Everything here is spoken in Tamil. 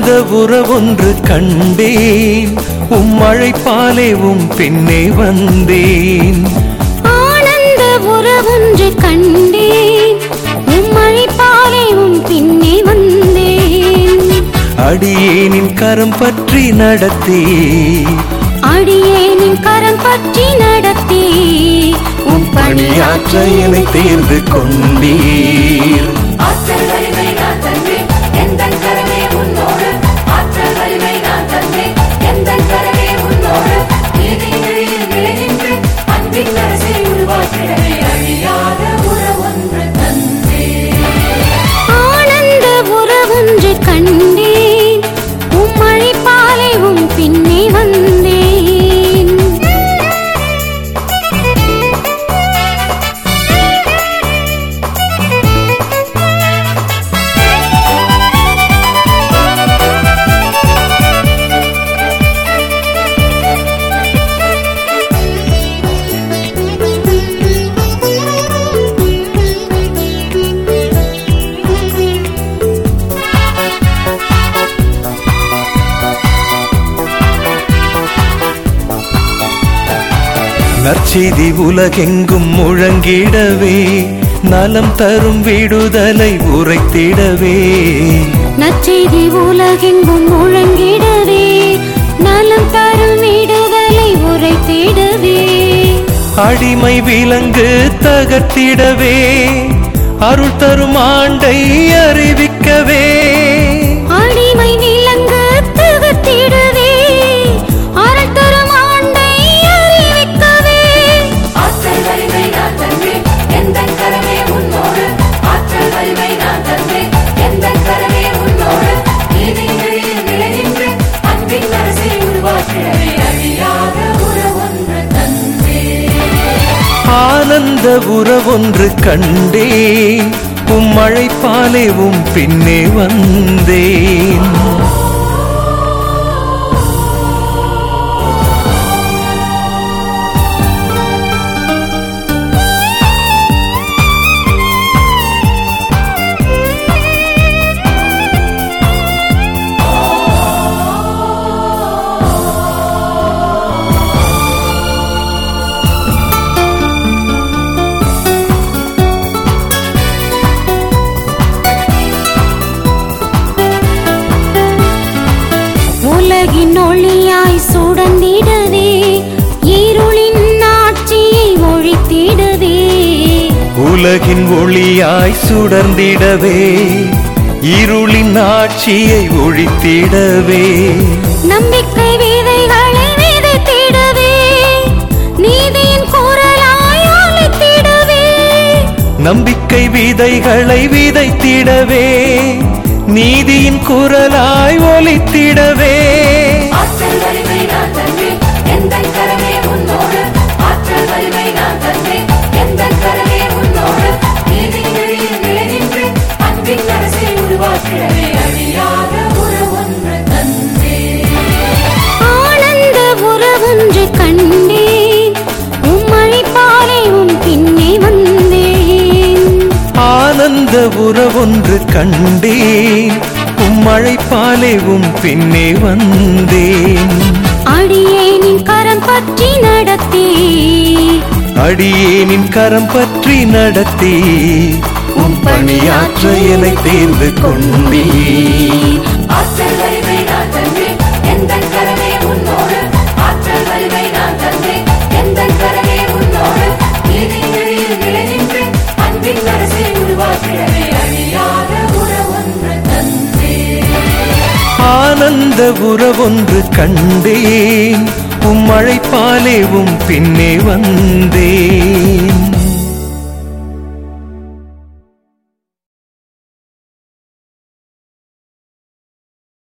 ஆனந்த உறவொன்று கண்டேன் உம் அழைப்பாலே உம் பின்னே வந்தேன் ஆனந்த உறவொன்று கண்டேன் உம் அழைப்பாலே உம் பின்னே வந்தேன் அடியேனின் கரம் பற்றி நடத்தி அடியேனின் கரம் பற்றி நடத்தி உம் பணியாற்ற என்னை தேர்ந்து கொண்டீர் ஆற்றல் வலிமை நான் தந்தேன் எந்தன் கரமே உன்னோடு ஆற்றல் வலிமை நான் தந்தேன் எந்தன் கரமே உன்னோடு நீதிகளில் நிலைநின்று அன்பின் அரசை உருவாக்கிடவே அழியாத உறவொன்று தந்தேன் ஆனந்த உறவொன்று கண்டேன் உம் அழைப்பாலே உம் பின்னே வந்தேன் நற்செய்தி உலகெங்கும் முழங்கிடவே நலம் தரும் விடுதலை உரைத்திடவே நற்செய்தி உலகெங்கும் முழங்கிடவே நலம் தரும் விடுதலை உரைத்திடவே அடிமை விலங்கு தகர்த்திடவே அருள் தரும் ஆண்டை அறிவிக்கவே அடிமை விலங்கு தகர்த்திடவே அருள் தரும் ஆண்டை அறிவிக்கவே ஆற்றல் வலிமை நான் தந்தேன் எந்தன் கரமே உன்னோடு ஆற்றல் வலிமை நான் தந்தேன் எந்தன் கரமே உன்னோடு நீதிகளில் நிலைநின்று அன்பின் அரசை உருவாக்கிடவே அழியாத உறவொன்று தந்தேன் ஆனந்த உறவொன்று கண்டேன் உம் அழைப்பாலே உம் பின்னே வந்தேன் உலகின் ஒளியாய் சுடந்திடவே இருளின் ஆட்சியை ஒழித்திடவே உலகின் ஒளியாய் சுடர்ந்திடவே இருளின் ஆட்சியை ஒழித்திடவே நம்பிக்கை விதைகளை விதைத்திடவே நீதியின் குரலாய் ஒலித்திடவே நம்பிக்கை விதைகளை விதைத்திடவே நீதியின் குரலாய் ஒலித்திடவே ஆற்றல் வலிமை நான் தந்தேன் எந்தன் கரமே உன்னோடு ஆற்றல் வலிமை நான் தந்தேன் எந்தன் கரமே உன்னோடு நீதிகளில் நிலைநின்று அன்பின் அரசை உருவாக்கிடவே அழியாத உறவொன்று தந்தேன் ஆனந்த உறவொன்று கண்டேன் உம் அழைப்பாலே உம் பின்னே வந்தேன் ஆனந்த உறவொன்று கண்டேன் உம் அழைப்பாலே உம் பின்னே வந்தேன் அடியேனின் கரம் பற்றி நடத்தி அடியேனின் கரம் பற்றி நடத்தி உம் பணியாற்ற என்னை தேர்ந்து கொண்டீர் ஆற்றல் வலிமை நான் தந்தேன் எந்தன் கரமே உன்னோடு ஆற்றல் வலிமை நான் தந்தேன் எந்தன் கரமே உன்னோடு நீதிகளில் நிலைநின்று அன்பின் அரசை உருவாக்கிடவே அழியாத உறவொன்று தந்தேன் ஆனந்த உறவொன்று கண்டேன் உம் அழைப்பாலே உம் பின்னே வந்தேன்